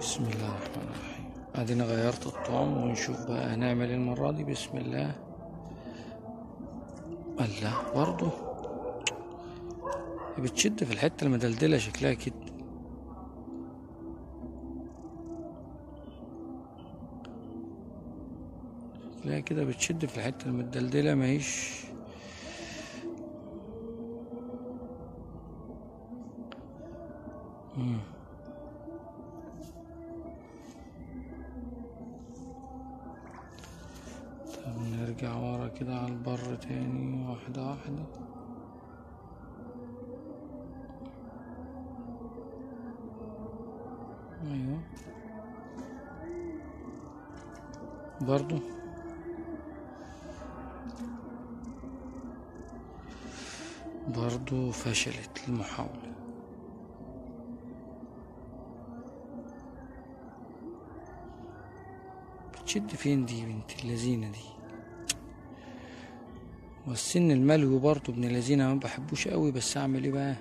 بسم الله الرحمن الرحيم ادينا غيرت الطعم ونشوف بقى هنعمل ايه المرة دي بسم الله الله برضو بتشد في الحتة المدلدلة شكلها كده شكلها كده بتشد في الحتة المدلدلة ماهيش مم. طب نرجع ورا كده على البر تاني واحدة واحدة ايوه برضو برضو فشلت المحاولة بتشد فين دي بنت اللذينة دي والسن الملوي برضو ابن اللذينة ما بحبوش قوي بس اعمل ايه بقى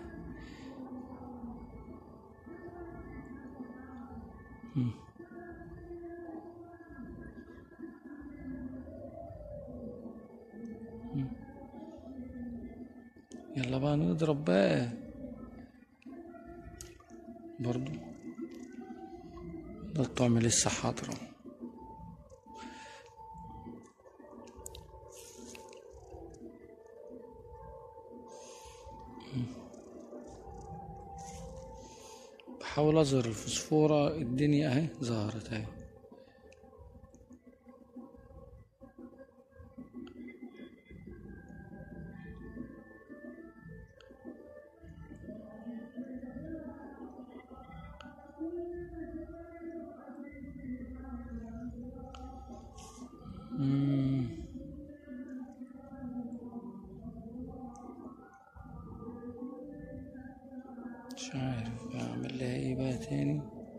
مم. مم. يلا بقى نضرب بقى برضو ده الطعم لسه حاضر بحاول اظهر الفوسفورة الدنيا اهي ظهرت اهي مم. مش عارف اعمل لها ايه بقى تاني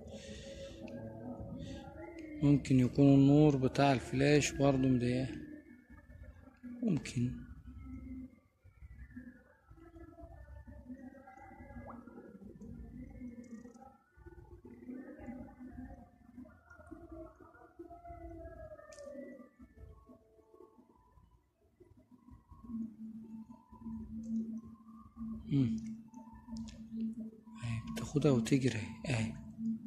ممكن يكون النور بتاع الفلاش برضو مضايقها ممكن مم. اهي بتاخدها وتجري اهي اهي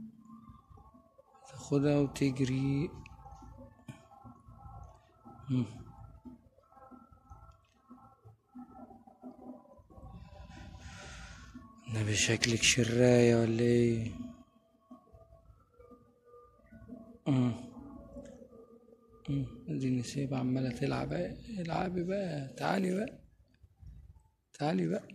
تاخدها وتجري مم. نبي شكلك شراية ولا ايه مم. مم. اديني سايبة عمالة تلعب بقى العبي بقى تعالي بقى تعالي بقى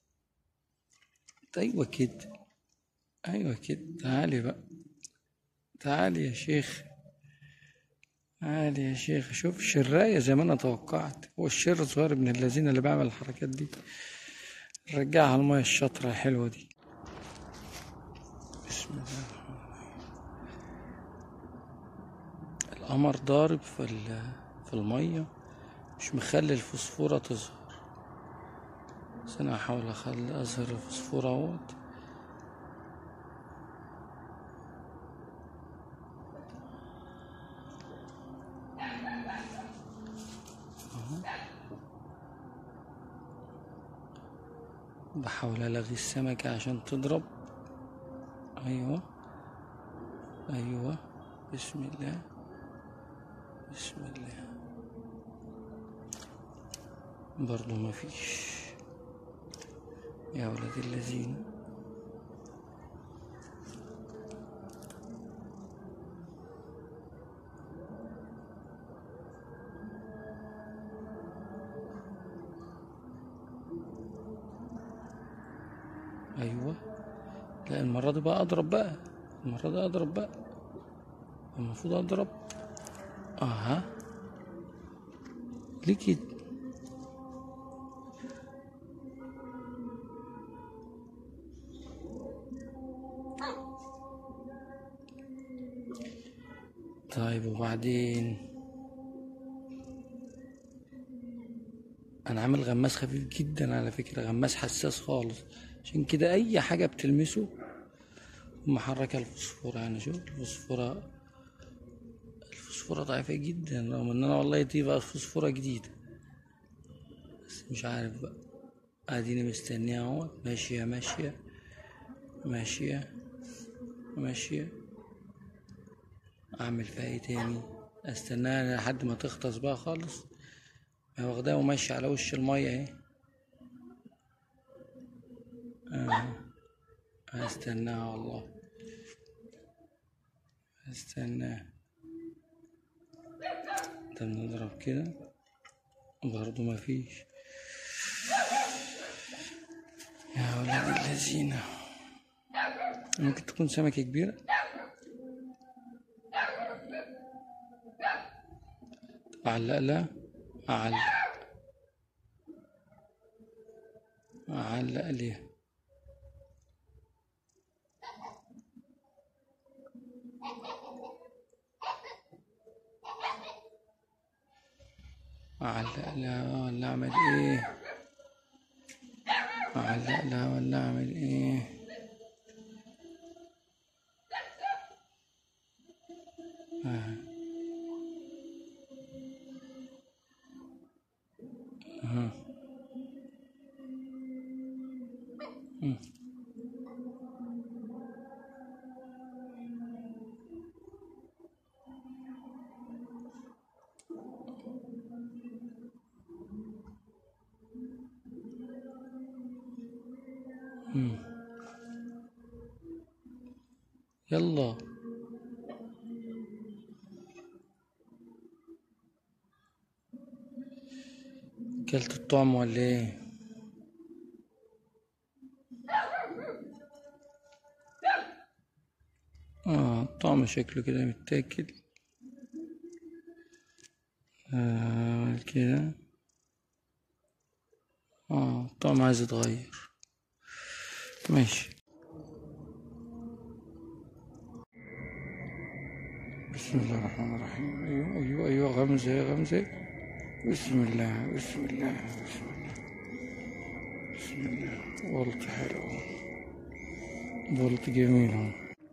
ايوه كده ايوه كده تعالي بقى تعالي يا شيخ تعالي يا شيخ شوف شراية زي ما انا توقعت هو الشر صغير ابن الذين اللي بيعمل الحركات دي رجعها المية الشاطرة الحلوة دي بسم الله الرحمن الرحيم القمر ضارب في ال- في المية مش مخلي الفوسفورة تظهر بس انا هحاول اخلي اظهر الفوسفور اهوت أهو. بحاول الغي السمكة عشان تضرب ايوه ايوه بسم الله بسم الله برضو ما فيش يا ولد الذين ايوه لا المرة دي بقى اضرب بقى المرة دي اضرب بقى المفروض اضرب اها ليه كده طيب وبعدين انا عامل غماس خفيف جدا على فكرة غماس حساس خالص عشان كده اي حاجة بتلمسه محركة الفوسفورة يعني شوف الفوسفورة الفوسفورة ضعيفة جدا رغم ان انا والله دي بقى فوسفورة جديدة بس مش عارف بقى اديني مستنيها اهو ماشية ماشية ماشية ماشية اعمل فيها ايه تاني استناها لحد ما تغطس بقى خالص ما واخداها وماشية على وش المية اهي آه. هستناها والله هستناها طب نضرب كده برضو مفيش يا ولاد الذين ممكن تكون سمكة كبيرة أعلق لا أعلق أعلق ليه أعلق لها ولا أعمل إيه أعلق لها ولا أعمل إيه آه. آه. مم. مم. يلا كلت الطعم ولا ايه اه الطعم شكله كده متاكل آه كده اه الطعم عايز يتغير ماشي بسم الله الرحمن الرحيم ايوه ايوه ايوه غمزة يا غمزة بسم الله بسم الله بسم الله بسم الله بولت حلو بولت جميل اهو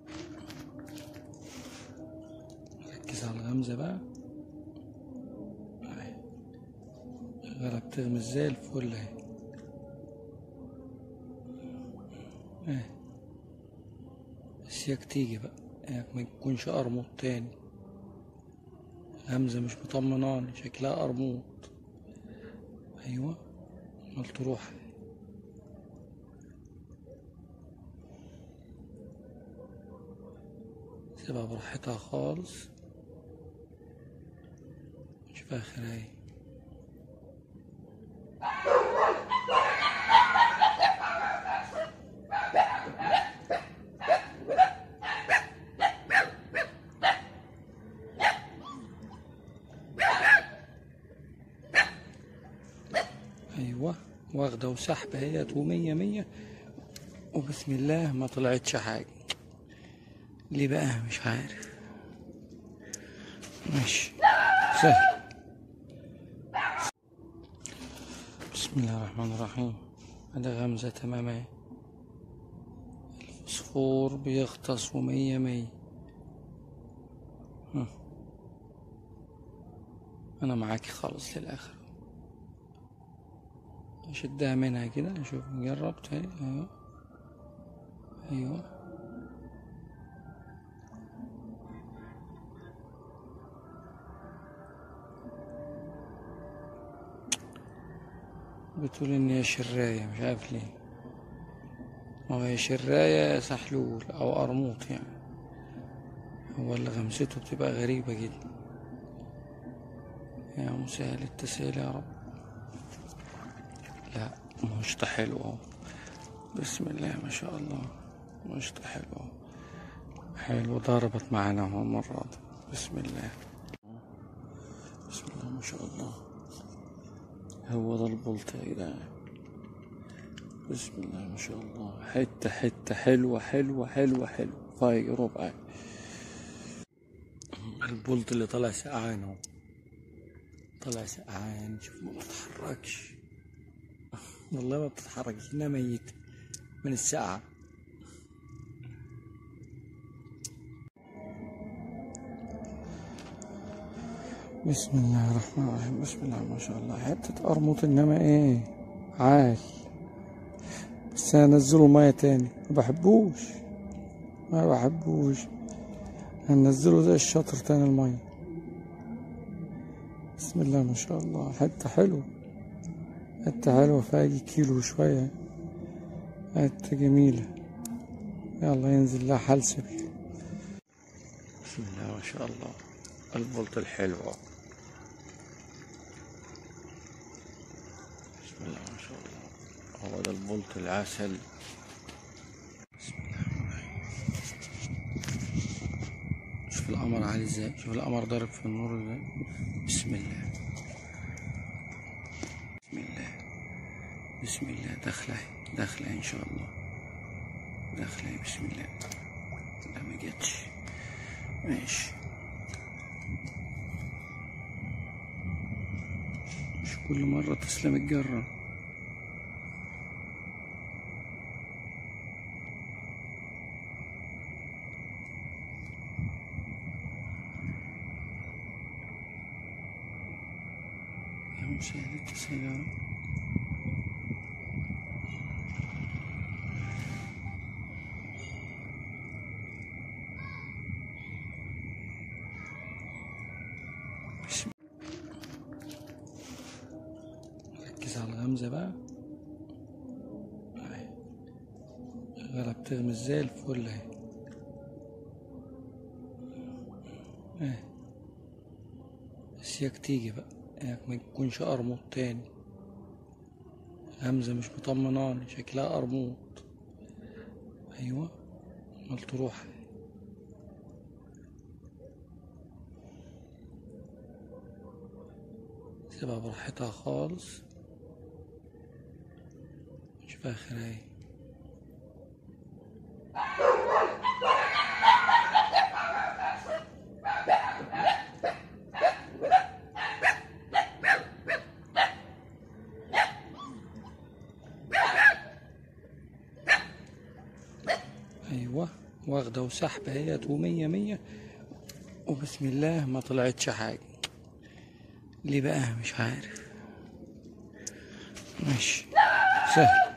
ركز على الغمزة بقى اهي شغالة بتغمز زي الفل اهي اهي بس ياك تيجي بقى ياك ما يكونش قرموط تاني همزة مش مطمناني شكلها قرموط ايوه امال تروح سيبها براحتها خالص شوف اخرها ايه ايوه واخده وسحبه اهيت ومية مية وبسم الله ما طلعتش حاجه ليه بقى مش عارف ماشي سهل بسم الله الرحمن الرحيم هذا غمزة تمام اهي الفوسفور بيغطس ومية مية هم. أنا معاكي خالص للآخر أشدها منها كده نشوف نجرب تاني أيوه أيوه بتقول إن هي شراية مش عارف ليه هو هي شراية سحلول أو قرموط يعني هو اللي غمسته بتبقى غريبة جدا يا مسهل التسهيل يا رب لا مشط حلو اهو بسم الله ما شاء الله مشط حلو اهو حلو ضربت معانا اهو مرة دي. بسم الله بسم الله ما شاء الله هو ده البلط يا جدعان بسم الله ما شاء الله حتة حتة حلوة حلوة حلوة حلوة فاي ربع البلط اللي طلع سقعان اهو طلع سقعان شوف ما بتحركش والله ما بتتحرك انها ميت من السقعة بسم الله الرحمن الرحيم بسم الله ما شاء الله حتة قرموط انما ايه عال بس هنزله مية تاني ما بحبوش ما بحبوش هنزله زي الشطر تاني المية بسم الله ما شاء الله حتة حلوة حتة حلوة فيها يجي كيلو شوية حتة جميلة يلا ينزل لها حلسب بسم الله ما شاء الله البلط الحلوة بسم الله ما شاء الله هو ده البلط العسل بسم الله الرحمن الرحيم شوف القمر عالي ازاي شوف القمر ضارب في النور ازاي بسم الله بسم الله بسم الله داخلة اهي، داخلة ان شاء الله داخلة اهي، بسم الله لا ما جاتش ماشي مش كل مرة تسلم الجرة يا مسهل التسهيل يا رب بسم ركز على الغمزة بقى أهي. الغلة بتغمز زي الفل اهي اهي بس ياك تيجي بقى ياك ما يكونش قرموط تاني همزة مش مطمناني شكلها قرموط ايوه امال تروح سيبها براحتها خالص نشوف اخرها ايه ايوه واخده وسحبه هي ومية مية وبسم الله ما طلعتش حاجه ليه بقى مش عارف ماشي سهل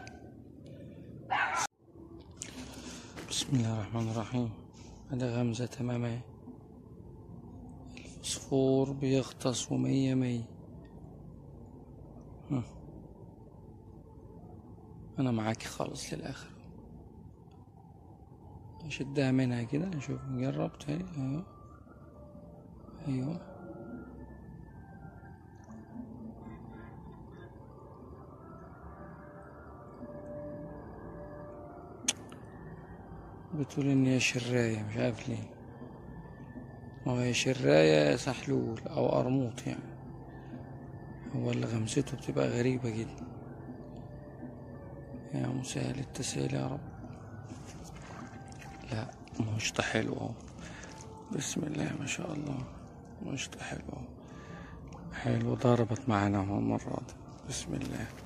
بسم الله الرحمن الرحيم هذا غمزة تمام اهي الفوسفور بيغطس ومية مية هم. أنا معاكي خالص للآخر أشدها منها كده نشوف نجرب تاني أيوه أيوه بتقول ان هي شراية مش عارف ليه ما هي شراية يا سحلول او قرموط يعني هو اللي غمسته بتبقى غريبة جدا يا مسهل التسهيل يا رب لا مشط حلو اهو بسم الله ما شاء الله مشط حلو اهو حلو ضربت معانا اهو المرة دي بسم الله